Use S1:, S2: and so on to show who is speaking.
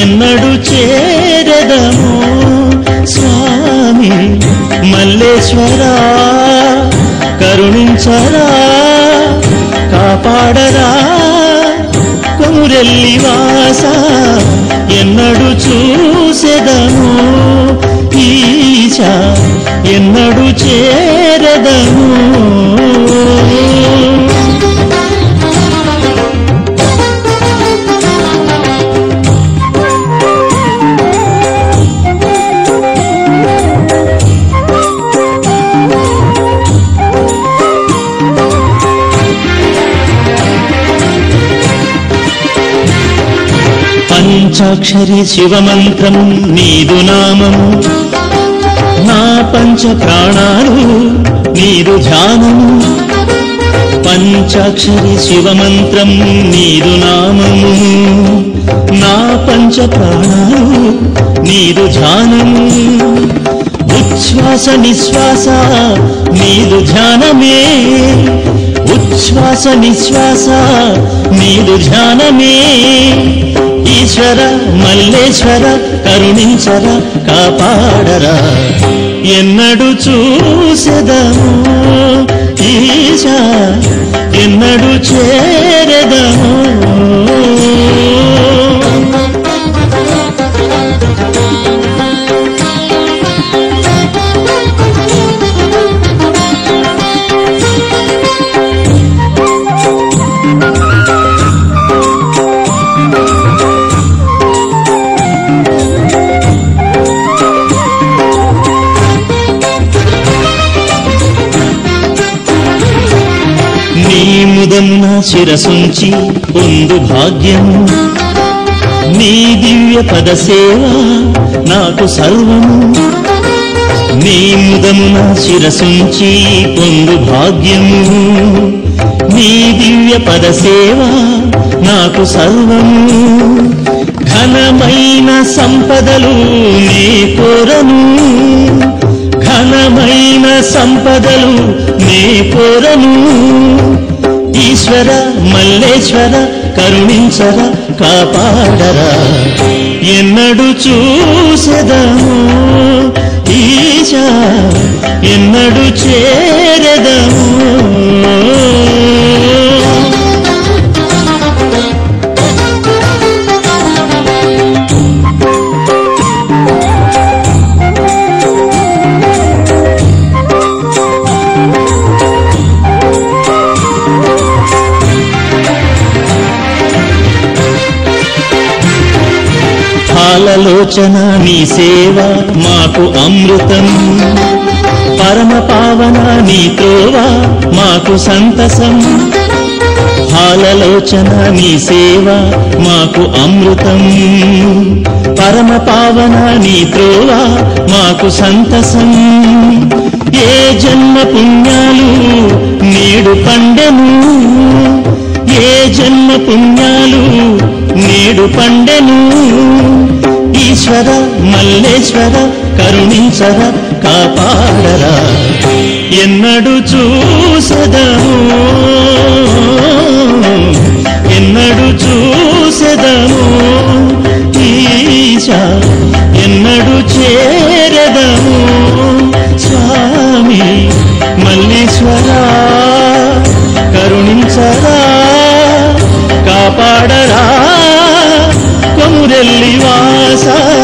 S1: ఎన్నడు చేరదము స్వామి మల్లేశ్వరా కరుణించరా కాపాడరా కొమురెల్లి వాస ఎన్నడు చూసెదము ఈశ ఎన్నడు చేరదము పంచాక్షరి శివమంత్రం నీదు నామము నా పంచ ప్రాణాలు నీదు ధ్యానము పంచాక్షరి శివమంత్రం నీదు నామము నా పంచ ప్రాణాలు నీదు ధ్యానము ఉచ్ఛ్వాస నిశ్వాస నీదు ధ్యానమే ఉచ్ఛ్వాస నిశ్వాస నీదు ధ్యానమే ఈశ్వర మల్లేశ్వర కరుణించర కాపాడరా ఎన్నడు చూసెదము ఈశ ఎన్నడు చేరెదము నీ ముదమున శిరసుంచి పొందు భాగ్యం నీ దివ్య పద సేవ నాకు సర్వము నీ ముదమున శిరసుంచి పొందు భాగ్యము నీ దివ్య పద సేవ నాకు సర్వము ఘనమైన సంపదలు నీ కోరను ఘనమైన సంపదలు నీ కోరను ఈశ్వర మల్లేశ్వర కరుణించర కాపాడరా ఎన్నడు చూసెదము ఈశ ఎన్నడు చేరదము పాలలోచన నీ సేవ మాకు అమృతం పరమ పావన నీ త్రోవ మాకు సంతసం పాలలోచన నీ సేవ మాకు అమృతం పరమ పావన నీ త్రోవ మాకు సంతసం ఏ జన్మ పుణ్యాలు నేడు పండెను ఏ జన్మ పుణ్యాలు నేడు పండెను ఈశ్వర మల్లేశ్వర కరుణించర కాపాడరా ఎన్నడు చూసదము ఎన్నడు చూసెదము ఈశ ఎన్నడు చేరదము స్వామి మల్లీశ్వరా కరుణించరా కాపాడరా కొమురెల్లి వాస